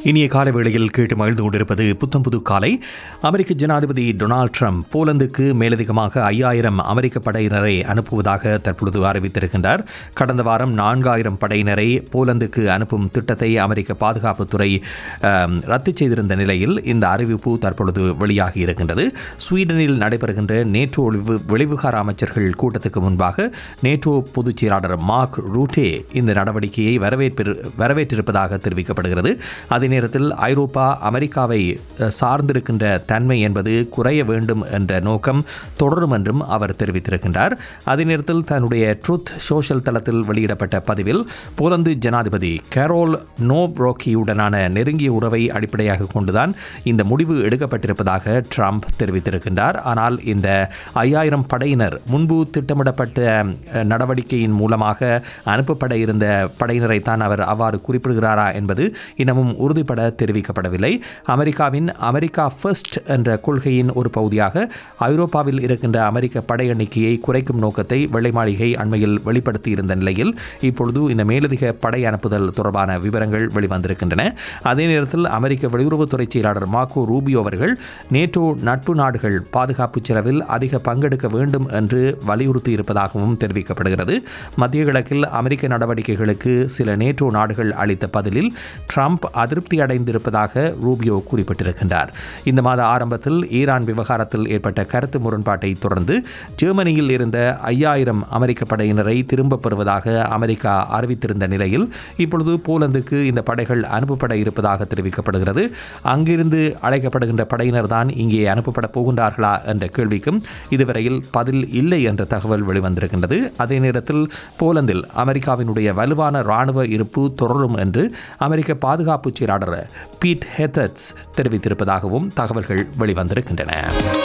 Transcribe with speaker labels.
Speaker 1: இனிய காலை வேளையில் கேட்டு மகிழ்ந்து கொண்டிருப்பது புத்தம் புது காலை அமெரிக்க ஜனாதிபதி டொனால்ட் ட்ரம்ப் போலந்துக்கு மேலதிகமாக ஐயாயிரம் அமெரிக்க படையினரை அனுப்புவதாக தற்பொழுது அறிவித்திருக்கின்றார் கடந்த வாரம் நான்காயிரம் படையினரை போலந்துக்கு அனுப்பும் திட்டத்தை அமெரிக்க பாதுகாப்புத்துறை ஆம், ரத்து செய்திருந்த நிலையில் இந்த அறிவிப்பு தற்பொழுது வெளியாகி இருக்கின்றது ஸ்வீடனில் நடைபெறுகின்ற நேட்டோ வெளிவு- வெளிவிகார அமைச்சர்கள் கூட்டத்துக்கு முன்பாக நேட்டோ பொதுச் செயலாளர் மார்க் ரூட்டே இந்த நடவடிக்கையை வரவேற்பு வரவேற்றிருப்பதாக தெரிவிக்கப்படுகிறது அதே நேரத்தில் ஐரோப்பா அமெரிக்காவை அஹ், சார்ந்திருக்கின்ற தன்மை என்பது குறைய வேண்டும் என்ற நோக்கம் தொடரும் என்றும் அவர் தெரிவித்திருக்கின்றார் அதே நேரத்தில் தன்னுடைய ட்ரூத் சோஷியல் தளத்தில் வெளியிடப்பட்ட பதிவில் போலந்து ஜனாதிபதி கேரோல் நோவ்ரோக்கியுடனான நெருங்கிய உறவை அடிப்படையாக கொண்டுதான் இந்த முடிவு எடுக்கப்பட்டிருப்பதாக ட்ரம்ப் தெரிவித்திருக்கின்றார் ஆனால் இந்த ஐயாயிரம் படையினர் முன்பு திட்டமிடப்பட்ட அஹ், நடவடிக்கையின் மூலமாக அனுப்பப்பட இருந்த படையினரை தான் அவர் அவ்வாறு குறிப்பிடுகிறாரா என்பது இன்னமும் உறுதிப்பட தெரிவிக்கப்படவில்லை அமெரிக்காவின் அமெரிக்கா ஃபர்ஸ்ட் என்ற கொள்கையின் ஒரு பகுதியாக ஐரோப்பாவில் இருக்கின்ற அமெரிக்க படை எண்ணிக்கையை குறைக்கும் நோக்கத்தை வெள்ளை மாளிகை அண்மையில் வெளிப்படுத்தி இருந்த நிலையில் இப்பொழுது இந்த மேலதிக படை அனுப்புதல் தொடர்பான விவரங்கள் வெளிவந்திருக்கின்றன அதே நேரத்தில் அமெரிக்க வெளியுறவுத்துறை செயலாளர் மார்க்கோ ரூபியோ அவர்கள் நேட்டோ நட்பு நாடுகள் பாதுகாப்பு செலவில் அதிக பங்கெடுக்க வேண்டும் என்று வலியுறுத்தி இருப்பதாகவும் தெரிவிக்கப்படுகிறது மத்திய கிழக்கில் அமெரிக்க நடவடிக்கைகளுக்கு சில நேட்டோ நாடுகள் அளித்த பதிலில் ட்ரம்ப் அதிருப்தி அடைந்திருப்பதாக ரூபியோ குறிப்பிட்டிருக்கின்றார் இந்த மாத ஆரம்பத்தில் ஈரான் விவகாரத்தில் ஏற்பட்ட கருத்து முரண்பாட்டை தொடர்ந்து ஜெர்மனியில் இருந்த ஐயாயிரம் அமெரிக்க படையினரை திரும்பப் பெறுவதாக அமெரிக்கா அறிவித்திருந்த நிலையில் இப்பொழுது போலந்துக்கு இந்த படைகள் அனுப்பப்பட இருப்பதாக தெரிவிக்கப்படுகிறது அங்கிருந்து அழைக்கப்படுகின்ற படையினர் தான் இங்கே அனுப்பப்பட போகின்றார்களா என்ற கேள்விக்கும் இதுவரையில் பதில் இல்லை என்ற தகவல் வெளிவந்திருக்கின்றது அதே நேரத்தில் போலந்தில் அமெரிக்காவினுடைய வலுவான இராணுவ இருப்பு தொடரும் என்று அமெரிக்க பாதுகாப்பு செயலாளர் பீட் ஹெத்தர்ஸ் தெரிவித்திருப்பதாகவும் தகவல்கள் வெளிவந்திருக்கின்றன